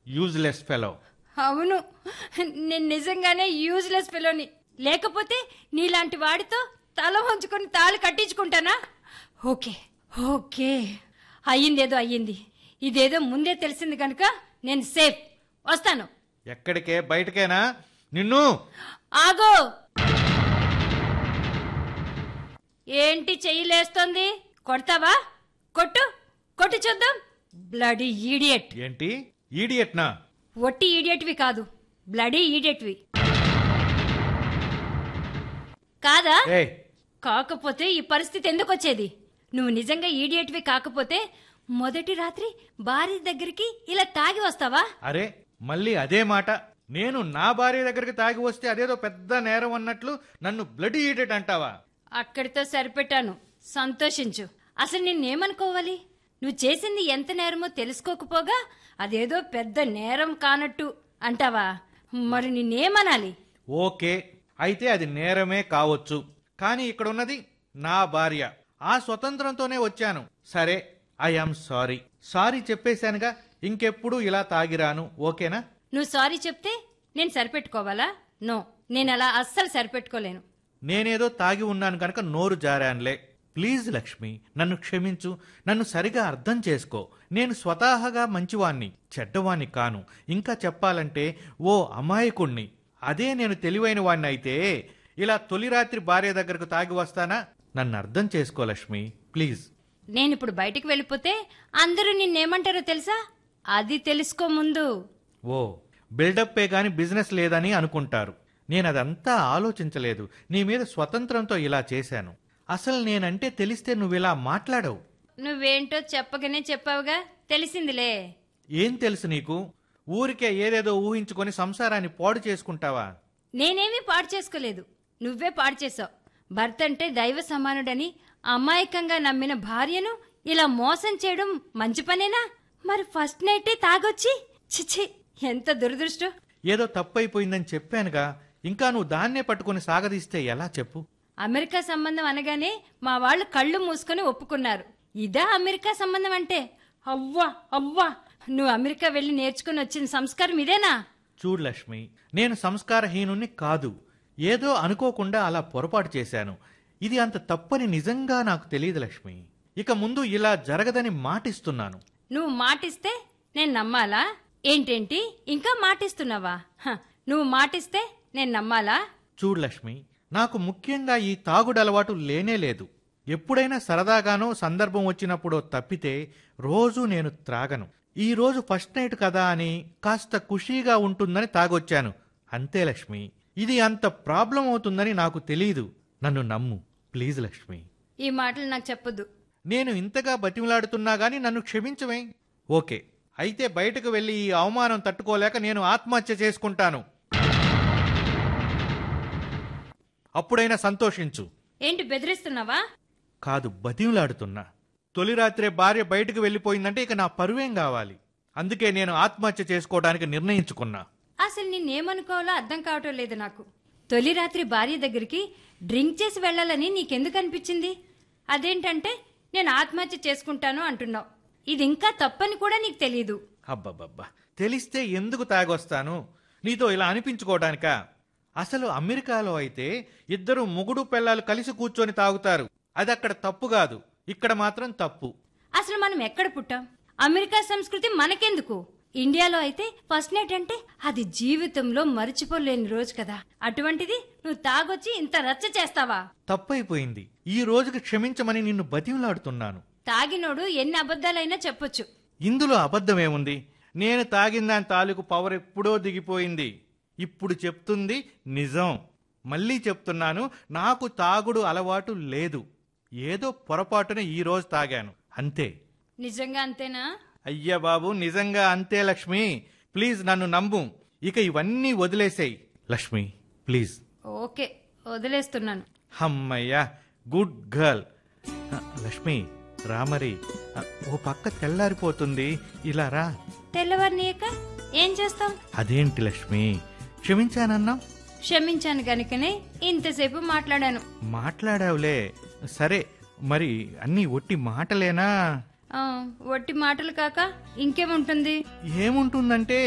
useless fellow అవును నేను నిజంగానే యూజ్లెస్ ఫెలోని లేకపోతే నీలాంటి వాడితో తల వంచుకొని తాళి కట్టించుకుంటానా ఓకే ఓకే అయ్యిందేదో అయ్యింది ఇదేదో ముందే తెలిసింది కనుక నేను సేఫ్ వస్తాను ఎక్కడికే బయటకేనా నిన్ను ఆగో ఏంటి చెయ్యి లేస్తోంది కొడతావా కొట్టు కొట్టు చూద్దాం బ్లడీ ఈడియట్ ఏంటి ఈడియట్నా ఒట్టి ఈడియట్వి కాదు బ్లడీ ఈడియట్వి కాదా ఏ కాకపోతే ఈ పరిస్థితి ఎందుకు వచ్చేది నువ్వు నిజంగా ఈడియట్వి కాకపోతే మొదటి రాత్రి భార్య దగ్గరికి ఇలా తాగి వస్తావా అరే మళ్ళీ అదే మాట నేను నా భార్య దగ్గరికి తాగి వస్తే అదేదో పెద్ద నేరం అన్నట్లు నన్ను బ్లడ్ ఈడెట్ అంటావా అక్కడితో సరిపెట్టాను సంతోషించు అసలు నిన్నేమనుకోవాలి నువ్వు చేసింది ఎంత నేరమో తెలుసుకోకపోగా అదేదో పెద్ద నేరం కానట్టు అంటావా మరి నిన్నేమనాలి ఓకే అయితే అది నేరమే కావచ్చు కానీ ఇక్కడ ఉన్నది నా భార్య ఆ స్వతంత్రంతోనే వచ్చాను సరే ఐ ఆమ్ సారీ సారీ చెప్పేశానుగా ఇంకెప్పుడు ఇలా తాగిరాను ఓకేనా నువ్వు సారీ చెప్తే నేను సరిపెట్టుకోవాలా నో నేను అలా అస్సలు సరిపెట్టుకోలేను నేనేదో తాగి ఉన్నాను కనుక నోరు జారానులే ప్లీజ్ లక్ష్మి నన్ను క్షమించు నన్ను సరిగా అర్థం చేసుకో నేను స్వతహాగా మంచివాణ్ణి చెడ్డవాణ్ణి కాను ఇంకా చెప్పాలంటే ఓ అమాయకుణ్ణి అదే నేను తెలివైన వాణ్ణి అయితే ఇలా తొలి రాత్రి భార్య దగ్గరకు తాగి వస్తానా నన్ను అర్థం చేసుకో లక్ష్మి ప్లీజ్ నేను ఇప్పుడు బయటికి వెళ్ళిపోతే అందరూ నిన్నేమంటారో తెలుసా అది తెలుసుకో ముందు ఓ బిల్డప్పే గాని బిజినెస్ లేదని అనుకుంటారు నేను అదంతా ఆలోచించలేదు నీ మీద స్వతంత్రంతో ఇలా చేశాను అసలు నేనంటే తెలిస్తే నువ్వు ఇలా మాట్లాడవు నువ్వేంటో చెప్పగానే చెప్పావుగా తెలిసిందిలే ఏం తెలుసు నీకు ఊరికే ఏదేదో ఊహించుకొని సంసారాన్ని పాడు చేసుకుంటావా నేనేమీ పాడు చేసుకోలేదు నువ్వే పాడు చేసావు భర్త అంటే దైవ సమానుడని అమాయకంగా నమ్మిన భార్యను ఇలా మోసం చేయడం మంచి పనేనా మరి ఫస్ట్ నైటే తాగొచ్చి చిచి ఎంత దురదృష్టం ఏదో తప్పైపోయిందని చెప్పానుగా ఇంకా నువ్వు దాన్నే పట్టుకొని సాగదీస్తే ఎలా చెప్పు అమెరికా సంబంధం అనగానే మా వాళ్ళు కళ్ళు మూసుకొని ఒప్పుకున్నారు ఇదా అమెరికా సంబంధం అంటే అవ్వా అవ్వా నువ్వు అమెరికా వెళ్ళి నేర్చుకుని వచ్చిన సంస్కారం ఇదేనా చూడు లక్ష్మి నేను సంస్కారహీనుణ్ణి కాదు ఏదో అనుకోకుండా అలా పొరపాటు చేశాను ఇది అంత తప్పని నిజంగా నాకు తెలియదు లక్ష్మి ఇక ముందు ఇలా జరగదని మాటిస్తున్నాను నువ్వు మాటిస్తే నేను నమ్మాలా ఏంటేంటి ఇంకా మాటిస్తున్నావా హ, నువ్వు మాటిస్తే నేను నమ్మాలా చూడు లక్ష్మి నాకు ముఖ్యంగా ఈ తాగుడు అలవాటు లేనే లేదు ఎప్పుడైనా సరదాగానో సందర్భం వచ్చినప్పుడో తప్పితే రోజు నేను త్రాగను ఈ రోజు ఫస్ట్ నైట్ కదా అని కాస్త ఖుషీగా ఉంటుందని తాగొచ్చాను అంతే లక్ష్మి ఇది అంత ప్రాబ్లం అవుతుందని నాకు తెలీదు నన్ను నమ్ము ప్లీజ్ లక్ష్మి ఈ మాటలు నాకు చెప్పొద్దు నేను ఇంతగా బతిమలాడుతున్నా గాని నన్ను క్షమించవే ఓకే అయితే బయటకు వెళ్ళి ఈ అవమానం తట్టుకోలేక నేను ఆత్మహత్య చేసుకుంటాను అప్పుడైనా సంతోషించు ఏంటి బెదిరిస్తున్నావా కాదు బతిమలాడుతున్నా తొలి రాత్రే భార్య బయటకు వెళ్ళిపోయిందంటే ఇక నా పరువేం కావాలి అందుకే నేను ఆత్మహత్య చేసుకోవడానికి నిర్ణయించుకున్నా అసలు నిన్నేమనుకోవాలో అర్థం కావటం లేదు నాకు తొలి రాత్రి భార్య దగ్గరికి డ్రింక్ చేసి వెళ్ళాలని నీకెందుకు అనిపించింది అదేంటంటే నేను ఆత్మహత్య చేసుకుంటాను అంటున్నావు ఇది ఇంకా తప్పని కూడా నీకు తెలియదు అబ్బబ్బబ్బా తెలిస్తే ఎందుకు తాగొస్తాను నీతో ఇలా అనిపించుకోవడానికా అసలు అమెరికాలో అయితే ఇద్దరు మొగుడు పెళ్ళాలు కలిసి కూర్చొని తాగుతారు అది అక్కడ తప్పు కాదు ఇక్కడ మాత్రం తప్పు అసలు మనం ఎక్కడ పుట్టాం అమెరికా సంస్కృతి మనకెందుకు ఇండియాలో అయితే ఫస్ట్ నైట్ అంటే అది జీవితంలో మర్చిపోలేని రోజు కదా అటువంటిది నువ్వు తాగొచ్చి ఇంత రచ్చ చేస్తావా తప్పైపోయింది ఈ రోజుకి క్షమించమని నిన్ను బతిమలాడుతున్నాను తాగినోడు ఎన్ని అబద్ధాలైనా చెప్పొచ్చు ఇందులో అబద్ధమేముంది నేను తాగిన దాని తాలూకు పవర్ ఎప్పుడో దిగిపోయింది ఇప్పుడు చెప్తుంది నిజం మళ్ళీ చెప్తున్నాను నాకు తాగుడు అలవాటు లేదు ఏదో పొరపాటున ఈ రోజు తాగాను అంతే నిజంగా అంతేనా అయ్య బాబు నిజంగా అంతే లక్ష్మి ప్లీజ్ నన్ను నమ్ము ఇక ఇవన్నీ వదిలేసేయ్ లక్ష్మి ప్లీజ్ ఓకే వదిలేస్తున్నాను హమ్మయ్యా గుడ్ గర్ల్ ఆ, లక్ష్మి రామరి ఆ, ఓ పక్క తెల్లారిపోతుంది ఇలా రా తెల్లవారినియక ఏం చేస్తాం అదేంటి లక్ష్మి క్షమించానన్నా క్షమించాను గనుకనే ఇంతసేపు మాట్లాడాను మాట్లాడావులే సరే మరి అన్నీ ఒట్టి మాటలేనా ఆ, వట్టి మాటలు కాక ఇంకేముంటుంది ఏముంటుందంటే